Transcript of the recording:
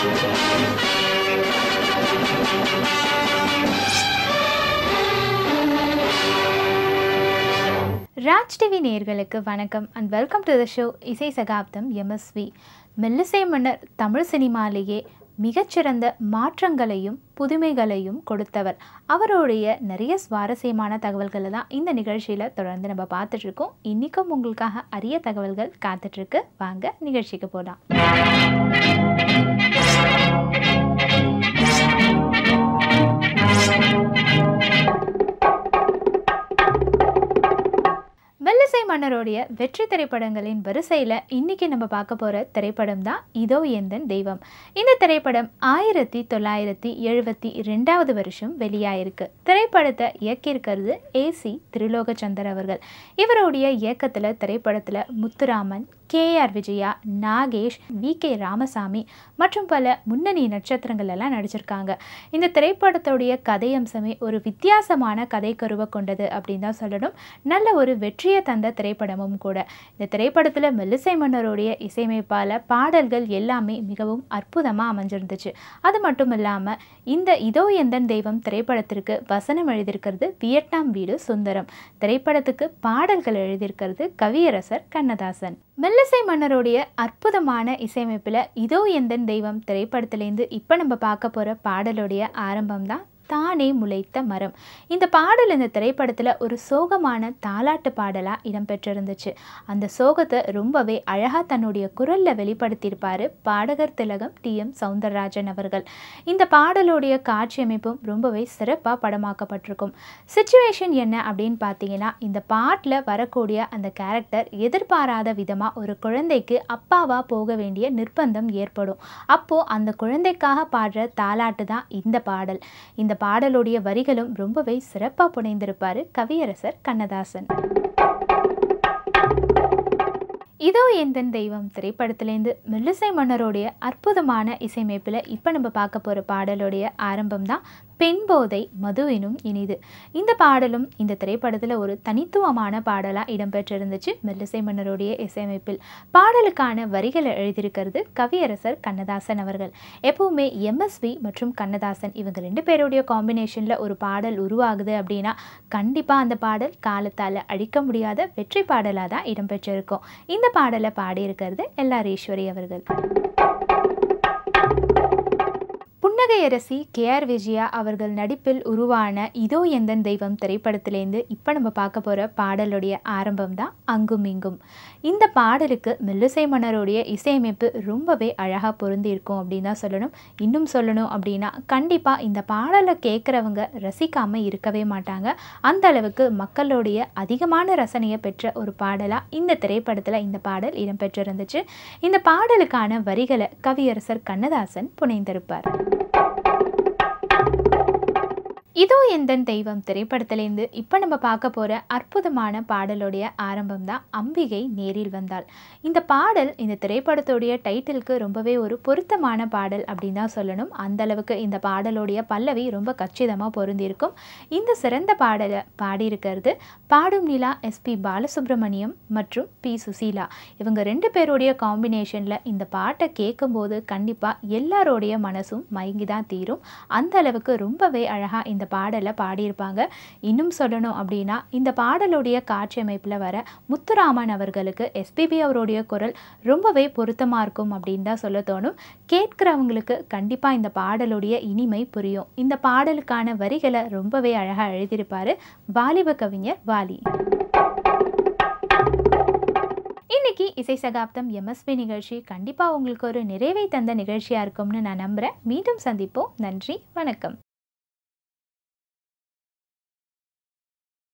Raj TV நேயர்களுக்கு வணக்கம் and welcome to the show இசை சகாப்தம் எம்எஸ்வி மெல்லிசை மன்னர் தமிழ் சினிமாலேயே மிகச்சிறந்த மாற்றங்களையும் புதுமைகளையும் கொடுத்தவர் அவருடைய நிறைய சுவாரஸ்யமான தகவல்களை தான் இந்த நிகழ்ச்சியில் தொடர்ந்து நம்ம பார்த்துட்டு இருக்கோம் இன்றைக்கும் உங்களுக்காக அரிய தகவல்கள் காத்துட்ருக்கு வாங்க நிகழ்ச்சிக்கு போகலாம் மெல்லிசை மன்னருடைய வெற்றி திரைப்படங்களின் வரிசையில் இன்னைக்கு நம்ம பார்க்க போகிற திரைப்படம் தான் இதோ எந்தன் தெய்வம் இந்த திரைப்படம் ஆயிரத்தி தொள்ளாயிரத்தி எழுபத்தி ரெண்டாவது வருஷம் வெளியாயிருக்கு திரைப்படத்தை இயக்கியிருக்கிறது ஏசி திருலோகச்சந்தர் அவர்கள் இவருடைய இயக்கத்தில் திரைப்படத்தில் Muthuraman K R Vijaya Nagesh V K Ramasamy மற்றும் பல முன்னணி நட்சத்திரங்கள் எல்லாம் நடிச்சிருக்காங்க இந்த திரைப்படத்துடைய கதையம்சமே ஒரு வித்தியாசமான கதைக்கருவை கொண்டது அப்படின்னு தான் சொல்லணும் நல்ல ஒரு வெற்றியை தந்த திரைப்படமும் கூட இந்த திரைப்படத்தில் மெல்லிசை மன்னருடைய இசையமைப்பால் பாடல்கள் எல்லாமே மிகவும் அற்புதமாக அமைஞ்சிருந்துச்சு அது மட்டும் இல்லாமல் இந்த இதோ எந்தன் தெய்வம் திரைப்படத்திற்கு வசனம் எழுதியிருக்கிறது வியட்நாம் வீடு சுந்தரம் திரைப்படத்துக்கு பாடல்கள் எழுதியிருக்கிறது கவியரசர் கண்ணதாசன் மெல்லிசை மன்னருடைய அற்புதமான இசையமைப்பில் இதோ எந்தன் தெய்வம் திரைப்படத்திலேருந்து இப்போ நம்ம பார்க்க போகிற பாடலுடைய ஆரம்பம் தான் தானே முளைத்த மரம் இந்த பாடல் இந்த திரைப்படத்தில் ஒரு சோகமான தாலாட்டு பாடலாக இடம்பெற்றிருந்துச்சு அந்த சோகத்தை ரொம்பவே அழகாக தன்னுடைய குரலில் வெளிப்படுத்தியிருப்பார் பாடகர் திலகம் டி எம் சவுந்தரராஜன் அவர்கள் இந்த பாடலுடைய காட்சி அமைப்பும் ரொம்பவே சிறப்பாக படமாக்கப்பட்டிருக்கும் சுச்சுவேஷன் என்ன அப்படின்னு பார்த்தீங்கன்னா இந்த பாட்டில் வரக்கூடிய அந்த கேரக்டர் எதிர்பாராத விதமாக ஒரு குழந்தைக்கு அப்பாவாக போக வேண்டிய நிர்பந்தம் ஏற்படும் அப்போது அந்த குழந்தைக்காக பாடுற தாலாட்டு தான் இந்த பாடல் இந்த பாடலுடைய வரிகளும் ரொம்பவே சிறப்பாக புனைந்திருப்பார் கவியரசர் கண்ணதாசன் இதோ எந்தன் தெய்வம் திரைப்படத்திலேருந்து மெல்லிசை மன்னருடைய அற்புதமான இசையமைப்பில் இப்போ நம்ம பார்க்க போகிற பாடலுடைய ஆரம்பம் தான் பெண் போதை மதுவினும் இனிது இந்த பாடலும் இந்த திரைப்படத்தில் ஒரு தனித்துவமான பாடலாக இடம்பெற்றிருந்துச்சு மெல்லிசை மன்னருடைய இசையமைப்பில் பாடலுக்கான வரிகளை எழுதியிருக்கிறது கவியரசர் கண்ணதாசன் அவர்கள் எப்பவுமே எம்எஸ்வி மற்றும் கண்ணதாசன் இவங்க ரெண்டு பேருடைய காம்பினேஷனில் ஒரு பாடல் உருவாகுது அப்படின்னா கண்டிப்பாக அந்த பாடல் காலத்தால் அழிக்க முடியாத வெற்றி பாடலாக தான் இடம்பெற்றிருக்கும் இந்த பாடலை பாடியிருக்கிறது எல்லார் ஈஸ்வரி அவர்கள் புன்னகையரசி கே ஆர் விஜயா அவர்கள் நடிப்பில் உருவான இதோ எந்தன் தெய்வம் திரைப்படத்திலேருந்து இப்போ நம்ம பார்க்க போகிற பாடலுடைய ஆரம்பம் தான் அங்கும் இங்கும் இந்த பாடலுக்கு மெல்லிசை மன்னருடைய இசையமைப்பு ரொம்பவே அழகாக பொருந்தி இருக்கும் அப்படின்னு தான் சொல்லணும் இன்னும் சொல்லணும் அப்படின்னா கண்டிப்பாக இந்த பாடலை கேட்குறவங்க ரசிக்காமல் இருக்கவே மாட்டாங்க அந்த அளவுக்கு மக்களுடைய அதிகமான ரசனையை பெற்ற ஒரு பாடலாக இந்த திரைப்படத்தில் இந்த பாடல் இடம்பெற்றிருந்துச்சு இந்த பாடலுக்கான வரிகளை கவியரசர் கண்ணதாசன் புனைந்திருப்பார் இதோ எந்தன் தெய்வம் திரைப்படத்திலேருந்து இப்போ நம்ம பார்க்க போகிற அற்புதமான பாடலுடைய ஆரம்பம் தான் அம்பிகை நேரில் வந்தாள் இந்த பாடல் இந்த திரைப்படத்துடைய டைட்டிலுக்கு ரொம்பவே ஒரு பொருத்தமான பாடல் அப்படின்னு தான் சொல்லணும் அந்த அளவுக்கு இந்த பாடலுடைய பல்லவி ரொம்ப கச்சிதமாக பொருந்திருக்கும் இந்த சிறந்த பாடலை பாடியிருக்கிறது பாடும் நிலா எஸ்பி பாலசுப்ரமணியம் மற்றும் பி சுசீலா இவங்க ரெண்டு பேருடைய காம்பினேஷனில் இந்த பாட்டை கேட்கும்போது கண்டிப்பாக எல்லாரோடைய மனசும் மயங்கி தான் தீரும் அந்த அளவுக்கு ரொம்பவே அழகாக இந்த பாடலை பாடியிருப்பாங்க இன்னும் சொல்லணும் அப்படின்னா இந்த பாடலுடைய காட்சி அமைப்பில் வர முத்துராமன் அவர்களுக்கு எஸ்பிபி அவருடைய குரல் ரொம்பவே பொருத்தமாக இருக்கும் அப்படின்னு தான் சொல்ல தோணும் கேட்குறவங்களுக்கு கண்டிப்பாக இந்த பாடலுடைய இனிமை புரியும் இந்த பாடலுக்கான வரிகளை ரொம்பவே அழகாக எழுதியிருப்பார் வாலிப கவிஞர் வாலி இன்னைக்கு இசை சகாப்தம் எம்எஸ்பி நிகழ்ச்சி கண்டிப்பாக உங்களுக்கு ஒரு நிறைவை தந்த நிகழ்ச்சியாக இருக்கும்னு நான் நம்புகிறேன் மீண்டும் சந்திப்போம் நன்றி வணக்கம்